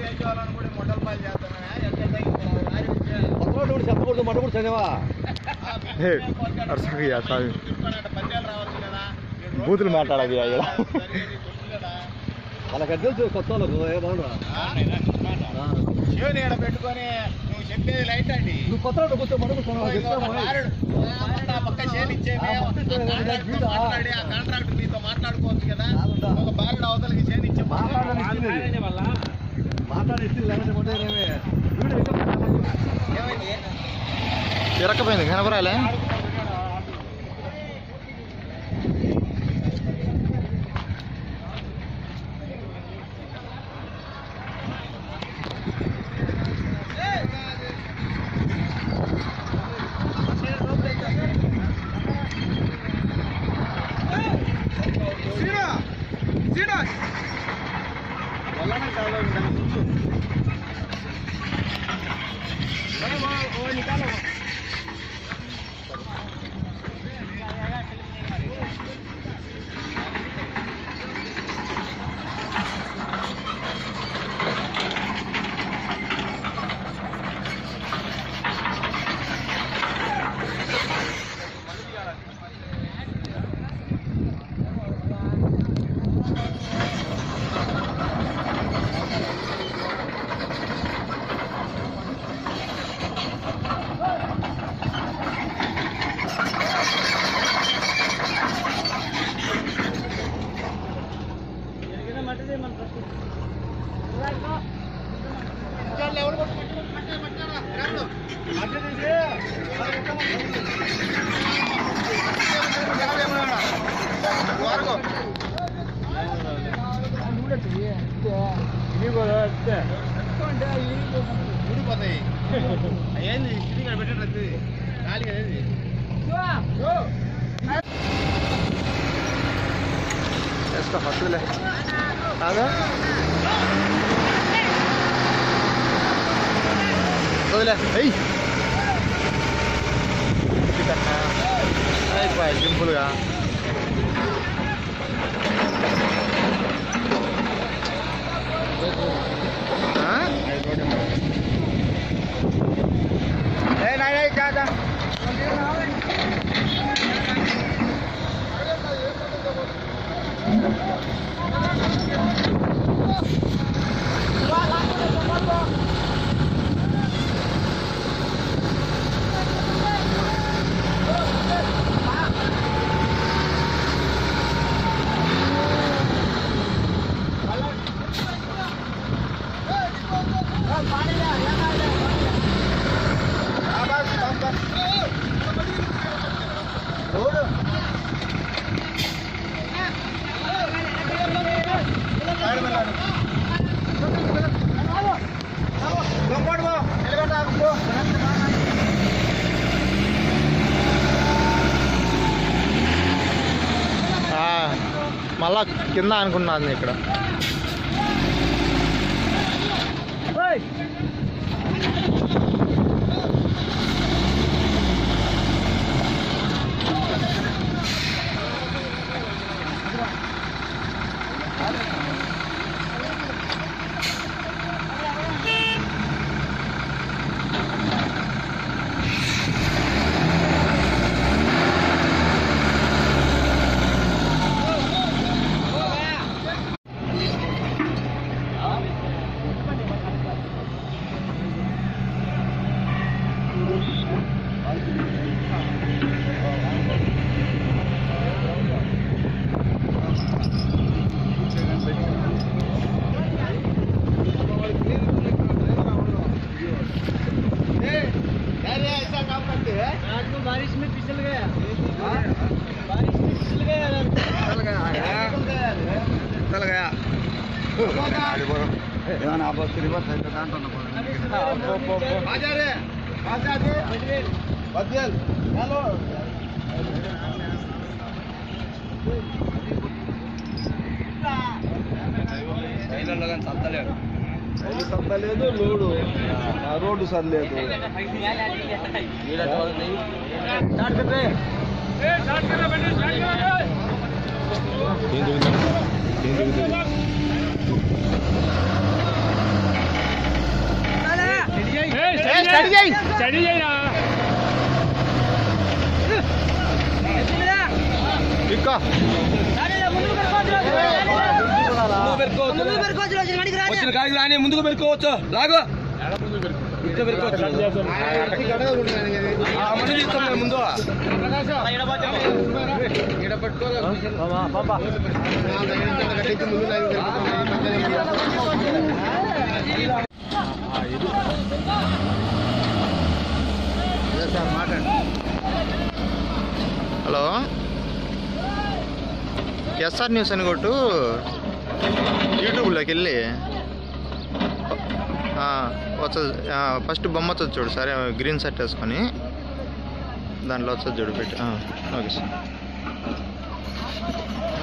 కొత్త కూడా చెప్పకూడదు మట కూడా చదివా హే అరసగా స్వామి బూతులు మాట్లాడాలి అయ్యా వాళ్ళకి అర్థం తెలుసు కొత్త వాళ్ళకు ఏ బాగుండా శివుని ఈడ పెట్టుకొని నువ్వు చెప్పేది లైట్ అండి నువ్వు కొత్త వాళ్ళు కూర్చో మట కూడా ఇదిగో ఒక బాలుడు, ఆ పక్క చేను ఇచ్చేవి, ఆ పక్క చేను ఆ కాంట్రాక్ట్తో వీడా? మాట్లాడి ఆ కాంట్రాక్ట్ మీతో మాట్లాడుకోవచ్చు కదా కాదుందా? ఒక బాలుడు అవతలకి చేను ఇచ్చే మాట్లాడి ఇచ్చింది లేకపోతే మొట్ట ఏమే వీడు ఇంకా ఏమైంది ఇరక్కపోయింది కనపరాలే ఊడిపోతాయి ఏంది ఇది ఇక్కడ పెట్టేటది ఖాళీ అనేది వేసుకో వద్దులే కాదా వదిలే ఎయ్ అయిపోయి సింపుల్గా ఏ నాయ్ కాదా మళ్ళా కింద అనుకున్నాను ఇక్కడ बारिश में फिसल गया बारिश में फिसल गया चल गया चल गया ఏమైనా ఆ బస్సు రివర్స్ అయితే దాంట్లో బాజారే బాజాదే బద్యల్ హలో రైలు సర్దలేదు లోడు ఆ రోడ్డు సర్లేదు స్టడీ చేయి స్టడీ చేయరా ఇక్కో వచ్చిన కాడికి రాని ముందుకు పెరుకోవచ్చు లాగు ఇంకా పెరుకోవచ్చు ఆ, మనం తీస్తాం కదా ముందు హలో ఎస్ఆర్ న్యూస్ అని కొట్టు యూట్యూబ్లోకి వెళ్ళి వచ్చదు ఫస్ట్ బొమ్మ వచ్చదు చూడు సరే గ్రీన్ షర్ట్ వేసుకొని దాంట్లో వచ్చదు చూడు పెట్టి ఆ, ఓకే సార్